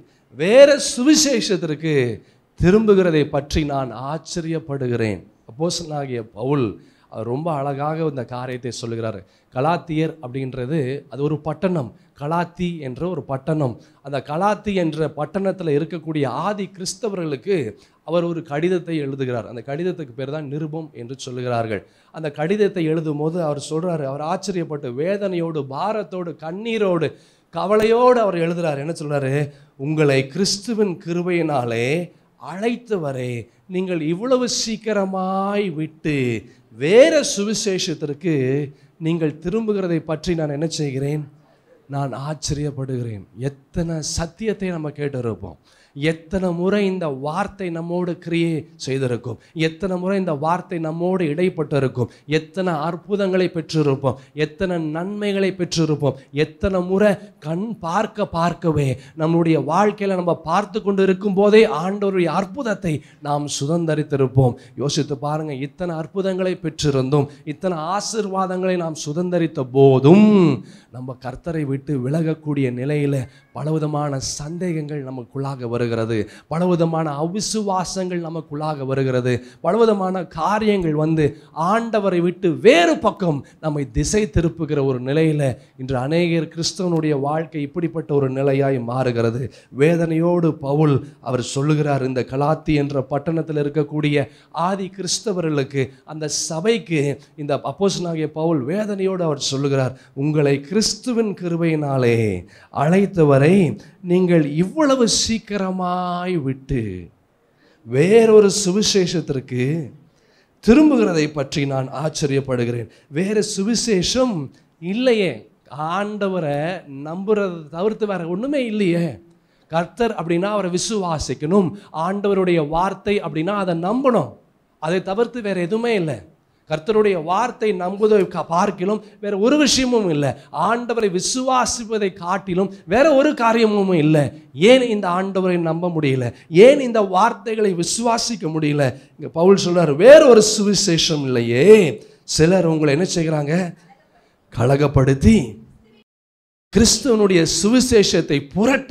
வேற சுவிசேஷத்திற்கு திரும்புகிறதை பற்றி நான் ஆச்சரியப்படுகிறேன் அப்போஸ்தலனாகிய பவுல் அவர் ரொம்ப அழகாக இந்த காரியத்தை சொல்லுகிறார் கலாத்தியர் அப்படின்றது அது ஒரு பட்டணம் கலாத்தி என்ற ஒரு பட்டணம் அந்த கலாத்தி என்ற பட்டணத்தில் இருக்கக்கூடிய ஆதி கிறிஸ்தவர்களுக்கு அவர் ஒரு கடிதத்தை எழுதுகிறார் அந்த கடிதத்துக்கு பேர் தான் நிருபம் என்று சொல்லுகிறார்கள் அந்த கடிதத்தை எழுதும் போது அவர் சொல்றாரு அவர் ஆச்சரியப்பட்டு வேதனையோடு பாரத்தோடு கண்ணீரோடு கவலையோடு அவர் எழுதுறார் என்ன சொல்றாரு உங்களை கிறிஸ்துவின் கிருபையினாலே அழைத்தவரே நீங்கள் இவ்வளவு சீக்கிரமாய் விட்டு வேற சுவிசேஷத்திற்கு நீங்கள் திரும்புகிறதை பற்றி நான் என்ன செய்கிறேன் நான் ஆச்சரியப்படுகிறேன் எத்தனை சத்தியத்தை நம்ம கேட்டிருப்போம் எத்தனை முறை இந்த வார்த்தை நம்மோடு கிரியை செய்திருக்கும் எத்தனை முறை இந்த வார்த்தை நம்மோடு இடைப்பட்டிருக்கும் எத்தனை அற்புதங்களை பெற்றிருப்போம் எத்தனை நன்மைகளை பெற்றிருப்போம் எத்தனை முறை கண் பார்க்க பார்க்கவே நம்முடைய வாழ்க்கையில் நம்ம பார்த்து கொண்டு இருக்கும் போதே ஆண்டவருடைய அற்புதத்தை நாம் சுதந்தரித்திருப்போம் யோசித்து பாருங்க இத்தனை அற்புதங்களை பெற்றிருந்தோம் இத்தனை ஆசிர்வாதங்களை நாம் சுதந்தரித்த போதும் நம்ம கர்த்தரை விட்டு விலகக்கூடிய நிலையில பலவிதமான சந்தேகங்கள் நமக்குள்ளாக வருகிறது பலவிதமான அவிசுவாசங்கள் நமக்குள்ளாக வருகிறது பலவிதமான காரியங்கள் வந்து ஆண்டவரை விட்டு வேறு பக்கம் நம்மை திசை திருப்புகிற ஒரு நிலையில இன்று அநேகர் கிறிஸ்தவனுடைய வாழ்க்கை இப்படிப்பட்ட ஒரு நிலையாய் மாறுகிறது வேதனையோடு பவுல் அவர் சொல்லுகிறார் இந்த கலாத்தி என்ற பட்டணத்தில் இருக்கக்கூடிய ஆதி கிறிஸ்தவர்களுக்கு அந்த சபைக்கு இந்த அப்போஸ்தலனாகிய பவுல் வேதனையோடு அவர் சொல்லுகிறார் உங்களை கிறிஸ்துவின் கிருபையினாலே அழைத்தவரை நீங்கள் இவ்வளவு சீக்கிரமாய் விட்டு வேறொரு சுவிசேஷத்திற்கு திரும்புகிறதை பற்றி நான் ஆச்சரியப்படுகிறேன் வேற சுவிசேஷம் இல்லையே ஆண்டவரை நம்புறதை தவிர்த்து வேற ஒண்ணுமே இல்லையே கர்த்தர் அப்படின்னா அவரை விசுவாசிக்கணும் ஆண்டவருடைய வார்த்தை அப்படின்னா அதை நம்பணும் அதை தவிர்த்து வேற எதுவுமே இல்லை கர்த்தருடைய வார்த்தை நம்புவதை க- பார்க்கிலும் வேற ஒரு விஷயமும் இல்லை ஆண்டவரை விசுவாசிப்பதை காட்டிலும் வேற ஒரு காரியமும் இல்லை ஏன் இந்த ஆண்டவரை நம்ப முடியல ஏன் இந்த வார்த்தைகளை விசுவாசிக்க முடியல இங்க பவுல் சொல்றாரு வேற ஒரு சுவிசேஷம் இல்லையே சிலர் உங்களை என்ன செய்கிறாங்க கலகப்படுத்தி கிறிஸ்துவனுடைய சுவிசேஷத்தை புரட்ட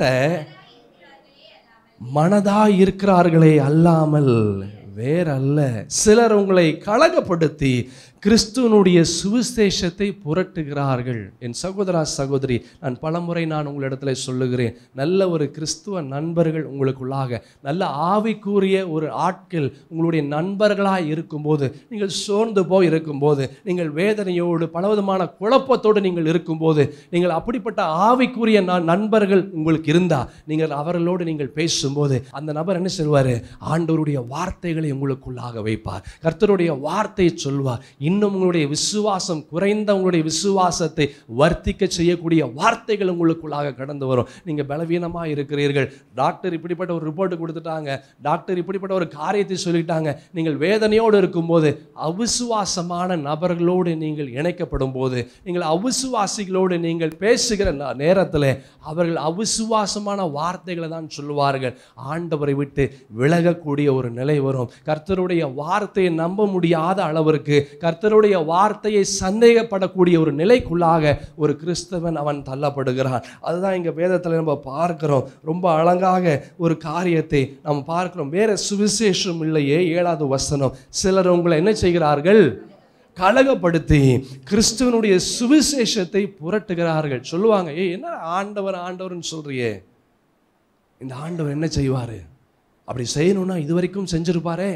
மனதா இருக்கிறார்களே அல்லாமல் வேறல்ல சிலர் உங்களை கலகப்படுத்தி கிறிஸ்துவனுடைய சுவிசேஷத்தை புரட்டுகிறார்கள் என் சகோதரா சகோதரி நான் பலமுறை நான் உங்களிடத்துல சொல்லுகிறேன் நல்ல ஒரு கிறிஸ்துவ நண்பர்கள் உங்களுக்குள்ளாக நல்ல ஆவிக்குரிய ஒரு ஆட்கள் உங்களுடைய நண்பர்களாக இருக்கும்போது நீங்கள் சோர்ந்து போய் இருக்கும்போது நீங்கள் வேதனையோடு பலவிதமான குழப்பத்தோடு நீங்கள் இருக்கும்போது நீங்கள் அப்படிப்பட்ட ஆவிக்குரிய ந- நண்பர்கள் உங்களுக்கு இருந்தா நீங்கள் அவர்களோடு நீங்கள் பேசும்போது அந்த நபர் என்ன சொல்வாரு ஆண்டவருடைய வார்த்தைகளை உங்களுக்குள்ளாக வைப்பார் கர்த்தருடைய வார்த்தையை சொல்வார் இன்னும் உங்களுடைய விசுவாசம் குறைந்த உங்களுடைய விசுவாசத்தை வர்த்திக்க செய்யக்கூடிய வார்த்தைகள் உங்களுக்குள்ளாக கடந்து வரும் நீங்க பலவீனமா இருக்கிறீர்கள் டாக்டர் இப்படிப்பட்ட ஒரு ரிப்போர்ட் கொடுத்துட்டாங்க டாக்டர் இப்படிப்பட்ட ஒரு காரியத்தை சொல்லிட்டாங்க நீங்கள் வேதனையோடு இருக்கும்போது அவிசுவாசமான நபர்களோடு நீங்கள் இணைக்கப்படும் போது நீங்கள் அவிசுவாசிகளோடு நீங்கள் பேசுகிற ந- நேரத்தில் அவர்கள் அவிசுவாசமான வார்த்தைகளை தான் சொல்லுவார்கள் ஆண்டவரை விட்டு விலகக்கூடிய ஒரு நிலை வரும் கர்த்தருடைய வார்த்தையை நம்ப முடியாத அளவிற்கு கர்த்தர் கர்த்தருடைய வார்த்தையை சந்தேகப்படக்கூடிய ஒரு நிலைக்குள்ளாக ஒரு கிறிஸ்தவன் அவன் தள்ளப்படுகிறான் அதுதான் இங்கே வேதத்தில் நம்ம பார்க்கிறோம் ரொம்ப அழகாக ஒரு காரியத்தை நம்ம பார்க்கிறோம் வேற சுவிசேஷம் இல்லையே ஏழாவது வசனம் சிலர் உங்களை என்ன செய்கிறார்கள் கலகப்படுத்தி கிறிஸ்துவனுடைய சுவிசேஷத்தை புரட்டுகிறார்கள் சொல்லுவாங்க ஏய் என்ன ஆண்டவர் ஆண்டவர்னு சொல்றியே இந்த ஆண்டவர் என்ன செய்வார் அப்படி செய்யணும்னா இது வரைக்கும் செஞ்சிருப்பாரே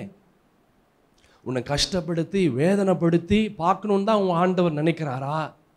உன்னை கஷ்டப்படுத்தி வேதனைப்படுத்தி பார்க்கணுன்னு தான் உன் ஆண்டவர் நினைக்கிறாரா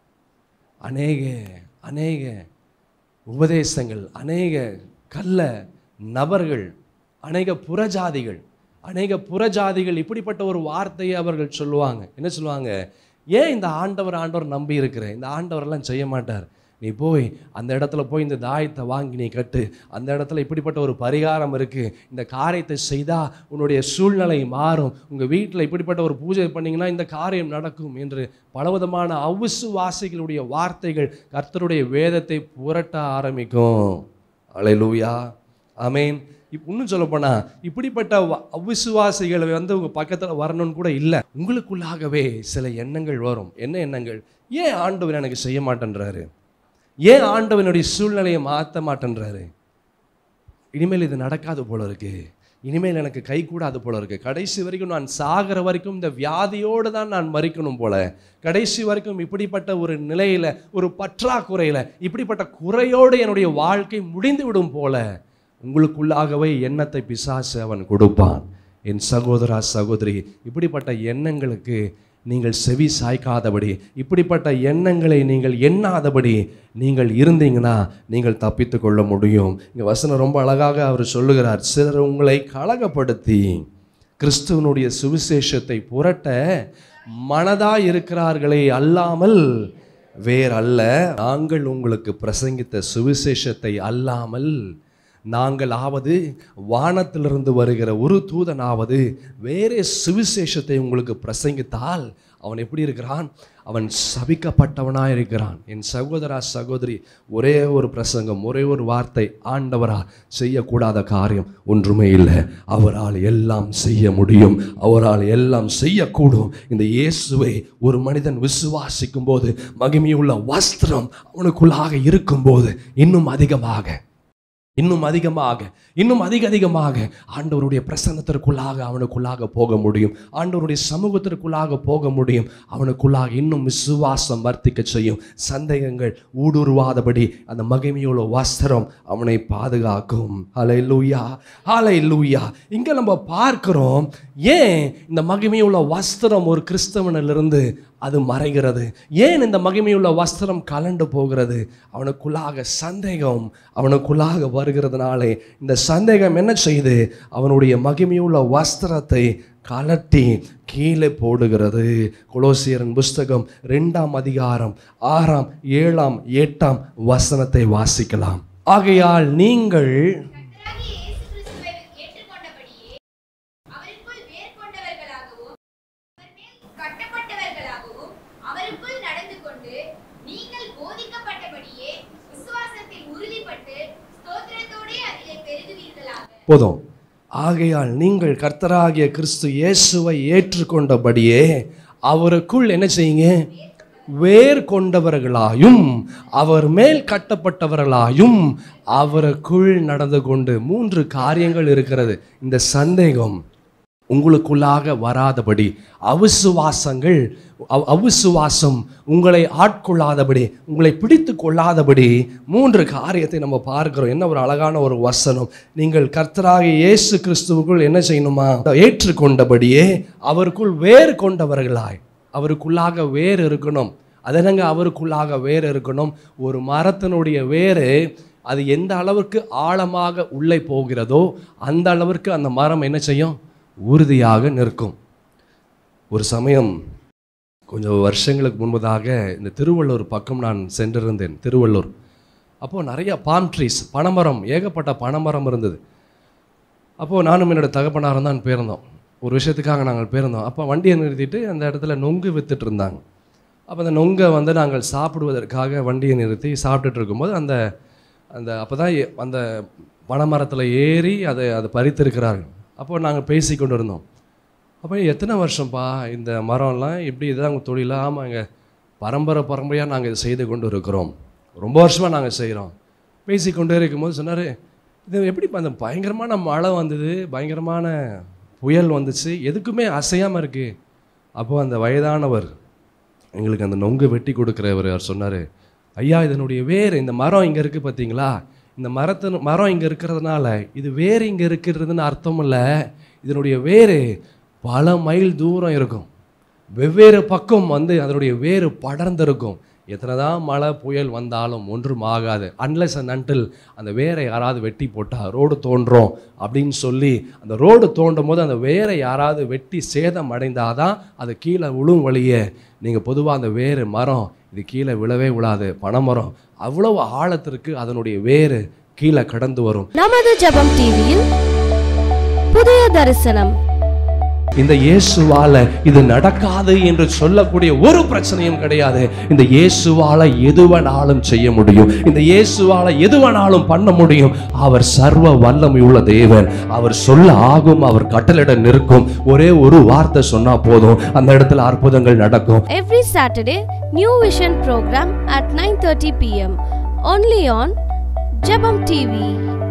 அநேக அநேக உபதேசங்கள் அநேக கள்ள நபர்கள் அநேக புறஜாதிகள் அநேக புறஜாதிகள் இப்படிப்பட்ட ஒரு வார்த்தையை அவர்கள் சொல்லுவாங்க என்ன சொல்லுவாங்க ஏன் இந்த ஆண்டவர் ஆண்டவர் நம்பி இருக்கிற இந்த ஆண்டவரெல்லாம் செய்ய மாட்டார் நீ போய் அந்த இடத்துல போய் இந்த தாயத்தை வாங்கி நீ கட்டு அந்த இடத்துல இப்படிப்பட்ட ஒரு பரிகாரம் இருக்குது இந்த காரியத்தை செய்தால் உன்னுடைய சூழ்நிலை மாறும் உங்கள் வீட்டில் இப்படிப்பட்ட ஒரு பூஜை பண்ணீங்கன்னா இந்த காரியம் நடக்கும் என்று பலவிதமான அவிசுவாசிகளுடைய வார்த்தைகள் கர்த்தருடைய வேதத்தை புரட்ட ஆரம்பிக்கும் அலையலூயா ஆமேன் இப் இன்னும் சொல்ல இப்படிப்பட்ட வ- அவிசுவாசிகள் வந்து உங்கள் பக்கத்தில் வரணும்னு கூட இல்லை உங்களுக்குள்ளாகவே சில எண்ணங்கள் வரும் என்ன எண்ணங்கள் ஏன் ஆண்டவர் எனக்கு செய்ய மாட்டேன்றாரு ஏன் ஆண்டவனுடைய சூழ்நிலையை மாற்ற மாட்டேன்றாரு இனிமேல் இது நடக்காது போல இருக்கு இனிமேல் எனக்கு கை கூடாது போல இருக்கு கடைசி வரைக்கும் நான் சாகிற வரைக்கும் இந்த வியாதியோடு தான் நான் மறிக்கணும் போல கடைசி வரைக்கும் இப்படிப்பட்ட ஒரு நிலையில ஒரு பற்றாக்குறையில இப்படிப்பட்ட குறையோடு என்னுடைய வாழ்க்கை முடிந்து விடும் போல உங்களுக்குள்ளாகவே எண்ணத்தை பிசாசு அவன் கொடுப்பான் என் சகோதரா சகோதரி இப்படிப்பட்ட எண்ணங்களுக்கு நீங்கள் செவி சாய்க்காதபடி இப்படிப்பட்ட எண்ணங்களை நீங்கள் எண்ணாதபடி நீங்கள் இருந்தீங்கன்னா நீங்கள் தப்பித்து கொள்ள முடியும் இங்கே வசனம் ரொம்ப அழகாக அவர் சொல்லுகிறார் சிலர் உங்களை கலகப்படுத்தி கிறிஸ்துவனுடைய சுவிசேஷத்தை புரட்ட மனதாய் இருக்கிறார்களே அல்லாமல் வேறல்ல நாங்கள் உங்களுக்கு பிரசங்கித்த சுவிசேஷத்தை அல்லாமல் நாங்கள் ஆவது வானத்திலிருந்து வருகிற ஒரு தூதனாவது வேறே சுவிசேஷத்தை உங்களுக்கு பிரசங்கித்தால் அவன் எப்படி இருக்கிறான் அவன் சபிக்கப்பட்டவனாக இருக்கிறான் என் சகோதரா சகோதரி ஒரே ஒரு பிரசங்கம் ஒரே ஒரு வார்த்தை ஆண்டவரா செய்யக்கூடாத காரியம் ஒன்றுமே இல்லை அவரால் எல்லாம் செய்ய முடியும் அவரால் எல்லாம் செய்யக்கூடும் இந்த இயேசுவை ஒரு மனிதன் விசுவாசிக்கும் போது மகிமையுள்ள வஸ்திரம் அவனுக்குள்ளாக இருக்கும்போது இன்னும் அதிகமாக இன்னும் அதிகமாக இன்னும் அதிக அதிகமாக ஆண்டவருடைய பிரசன்னத்திற்குள்ளாக அவனுக்குள்ளாக போக முடியும் ஆண்டவருடைய சமூகத்திற்குள்ளாக போக முடியும் அவனுக்குள்ளாக இன்னும் விசுவாசம் வர்த்திக்க செய்யும் சந்தேகங்கள் ஊடுருவாதபடி அந்த மகிமையுள்ள வஸ்திரம் அவனை பாதுகாக்கும் ஹலை லூயா ஹலை லூயா இங்கே நம்ம பார்க்கிறோம் ஏன் இந்த மகிமையுள்ள வஸ்திரம் ஒரு கிறிஸ்தவனிலிருந்து அது மறைகிறது ஏன் இந்த மகிமையுள்ள வஸ்திரம் கலண்டு போகிறது அவனுக்குள்ளாக சந்தேகம் அவனுக்குள்ளாக வருகிறதுனாலே இந்த சந்தேகம் என்ன செய்யுது அவனுடைய மகிமையுள்ள வஸ்திரத்தை கலட்டி கீழே போடுகிறது கொலோசியரின் புஸ்தகம் ரெண்டாம் அதிகாரம் ஆறாம் ஏழாம் எட்டாம் வசனத்தை வாசிக்கலாம் ஆகையால் நீங்கள் கர்த்தராகிய இயேசு கிறிஸ்துவை ஏற்றுக்கொண்டபடியே அவருக்குள் வேர் கொண்டவர்களாகவும் அவர் மேல் கட்டப்பட்டவர்களாகவும் அவருக்குள் நடந்து கொண்டு நீங்கள் போதிக்கப்பட்டபடியே விசுவாசத்தில் உறுதிப்பட்டு ஸ்தோத்திரத்தோடே அதிலே பெருகுவீர்களாக போதும் ஆகையால் நீங்கள் கர்த்தராகிய கிறிஸ்து இயேசுவை ஏற்றுக்கொண்டபடியே அவருக்குள் என்ன செய்யுங்க வேர் கொண்டவர்களாயும் அவர் மேல் கட்டப்பட்டவர்களாயும் அவருக்குள் நடந்து கொண்டு மூன்று காரியங்கள் இருக்கிறது இந்த சந்தேகம் உங்களுக்குள்ளாக வராதபடி அவிசுவாசங்கள் அவ்- அவிசுவாசம் உங்களை ஆட்கொள்ளாதபடி உங்களை பிடித்து கொள்ளாதபடி மூன்று காரியத்தை நம்ம பார்க்கிறோம் என்ன ஒரு அழகான ஒரு வசனம் நீங்கள் கர்த்தராகிய இயேசு கிறிஸ்துவுக்குள் என்ன செய்யணுமா ஏற்றுக்கொண்டபடியே அவருக்குள் வேர் கொண்டவர்களாய் அவருக்குள்ளாக வேர் இருக்கணும் அதனங்க அவருக்குள்ளாக வேர் இருக்கணும் ஒரு மரத்தினுடைய வேறு அது எந்த அளவுக்கு ஆழமாக உள்ளே போகிறதோ அந்த அளவிற்கு அந்த மரம் என்ன செய்யும் உறுதியாக நிற்கும் ஒரு சமயம் கொஞ்சம் வருஷங்களுக்கு முன்பதாக இந்த திருவள்ளூர் பக்கம் நான் சென்றிருந்தேன் திருவள்ளூர் அப்போது நிறைய பாம் ட்ரீஸ் பனைமரம் ஏகப்பட்ட பனைமரம் இருந்தது அப்போது நானும் என்னோட தகப்பனாரும் தான் போயிருந்தோம் ஒரு விஷயத்துக்காக நாங்கள் போயிருந்தோம் அப்போ வண்டியை நிறுத்திட்டு அந்த இடத்துல நொங்கு வித்துட்டு இருந்தாங்க அப்போ அந்த நொங்கை வந்து நாங்கள் சாப்பிடுவதற்காக வண்டியை நிறுத்தி சாப்பிட்டுட்டு இருக்கும்போது அந்த அந்த அப்போ தான் அந்த பனைமரத்தில் ஏறி அதை அதை பறித்திருக்கிறார்கள் அப்போ நாங்கள் பேசி கொண்டு இருந்தோம் அப்போ எத்தனை வருஷம்ப்பா இந்த மரம்லாம் எப்படி இதுதான் உங்கள் தொழிலா ஆமாங்க பரம்பரை பரம்பரையாக நாங்கள் இதை செய்து கொண்டு இருக்கிறோம் ரொம்ப வருஷமாக நாங்கள் செய்கிறோம் பேசிக்கொண்டே இருக்கும்போது சொன்னார் இது எப்படிப்பா அந்த பயங்கரமான மழை வந்தது பயங்கரமான புயல் வந்துச்சு எதுக்குமே அசையாமல் இருக்குது அப்போ அந்த வயதானவர் எங்களுக்கு அந்த நொங்கு வெட்டி கொடுக்குறவர் அவர் சொன்னார் ஐயா இதனுடைய வேர் இந்த மரம் இங்கே இருக்குது பார்த்தீங்களா இந்த மரத்து மரம் இங்கே இருக்கிறதுனால இது வேர் இங்கே இருக்கிறதுன்னு அர்த்தம் இல்லை இதனுடைய வேர் பல மைல் தூரம் இருக்கும் வெவ்வேறு பக்கம் வந்து அதனுடைய வேறு படர்ந்திருக்கும் எத்தனை தான் மழை புயல் வந்தாலும் ஒன்றும் ஆகாது அன்லெஸ் அண்ட் அன்டில் அந்த வேரை யாராவது வெட்டி போட்டால் ரோடு தோன்றோம் அப்படின்னு சொல்லி அந்த ரோடு தோண்டும் போது அந்த வேரை யாராவது வெட்டி சேதம் அடைந்தாதான் அது கீழே விழும் வழியே நீங்கள் பொதுவாக அந்த வேறு மரம் இது கீழே விழவே விழாது பனைமரம் அவ்வளவு ஆழத்திற்கு அதனுடைய வேறு கீழே கடந்து வரும் நமது ஜெபம் டிவியில் புதிய தரிசனம் இந்த இயேசுவால இது நடக்காது என்று சொல்லக்கூடிய ஒரு பிரச்சனையும் கிடையாது இந்த இயேசுவால எதுவனாலும் செய்ய முடியும் இந்த இயேசுவால எதுவனாலும் பண்ண முடியும் அவர் சர்வ வல்லமை உள்ள தேவன் அவர் சொல்ல ஆகும் அவர் கட்டளிட நிற்கும் ஒரே ஒரு வார்த்தை சொன்னா போதும் அந்த இடத்துல அற்புதங்கள் நடக்கும் every Saturday, New Vision program at 9:30 p.m. only on Jabam TV.